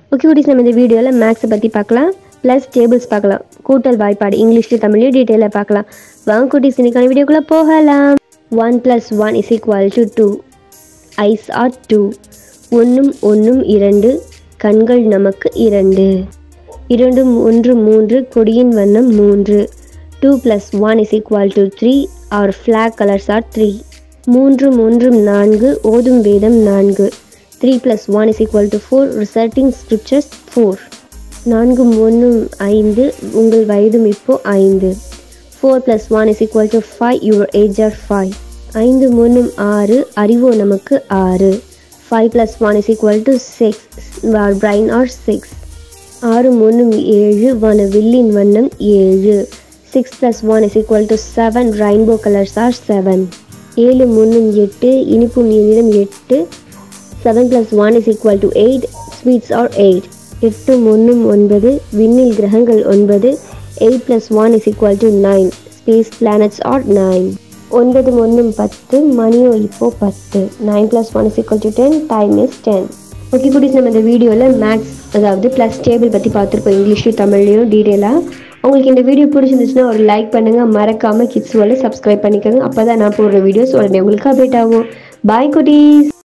okay குட்டீஸ் நம்ம இந்த வீடியோவில் மேக்ஸை பற்றி பார்க்கலாம் ப்ளஸ் டேபிள்ஸ் பார்க்கலாம் கூட்டல் வாய்ப்பாடு இங்கிலீஷ்லையும் தமிழ்லையும் டீட்டெயிலாக பார்க்கலாம் வாங்க குட்டீஸ் இன்னைக்கான வீடியோக்குள்ளே போகலாம் one plus one is equal to two eyes are two ஒன்றும் ஒன்றும் இரண்டு கண்கள் நமக்கு இரண்டு இரண்டும் ஒன்று மூன்று கொடியின் வண்ணம் மூன்று two plus one is equal to three are flag colours are three மூன்றும் ஒன்றும் நான்கு ஓதும் வேதம் நான்கு three plus one is equal to four reciting scriptures four நான்கும் ஒன்றும் ஐந்து உங்கள் வயதும் இப்போ ஐந்து four plus one is equal to five your age are five ஐந்து மூணும் ஆறு அறிவோ நமக்கு ஆறு five plus one is equal to six are brain are six ஆறு மூணும் ஏழு வன வில்லின் வண்ணம் ஏழு six plus one is equal to seven rainbow colours are seven ஏழு மூணும் எட்டு இனிப்பும் எண்ணிடம் எட்டு seven plus one is equal to eight sweets are eight எட்டு ஒன்றும் ஒன்பது விண்ணில் கிரகங்கள் ஒன்பது eight plus one is equal to nine space planets are nine ஒன்பது ஒன்றும் பத்து மணியோ இப்போ பத்து nine plus one is equal to ten time is ten okay குட்டீஸ் நம்ம இந்த வீடியோவில் மேக்ஸ் அதாவது ப்ளஸ் டேபிள் பற்றி பார்த்துருப்போம் இங்கிலீஷ்லையும் தமிழ்லையும் டீட்டெயிலாக உங்களுக்கு இந்த வீடியோ பிடிச்சிருந்துச்சுன்னா ஒரு லைக் பண்ணுங்கள் மறக்காமல் கிட்ஸ் வேலை சப்ஸ்கிரைப் பண்ணிக்கோங்க அப்போ தான் நான் போடுற வீடியோஸ் உடனே உங்களுக்கு அப்டேட் ஆகும் பாய் குட்டீஸ்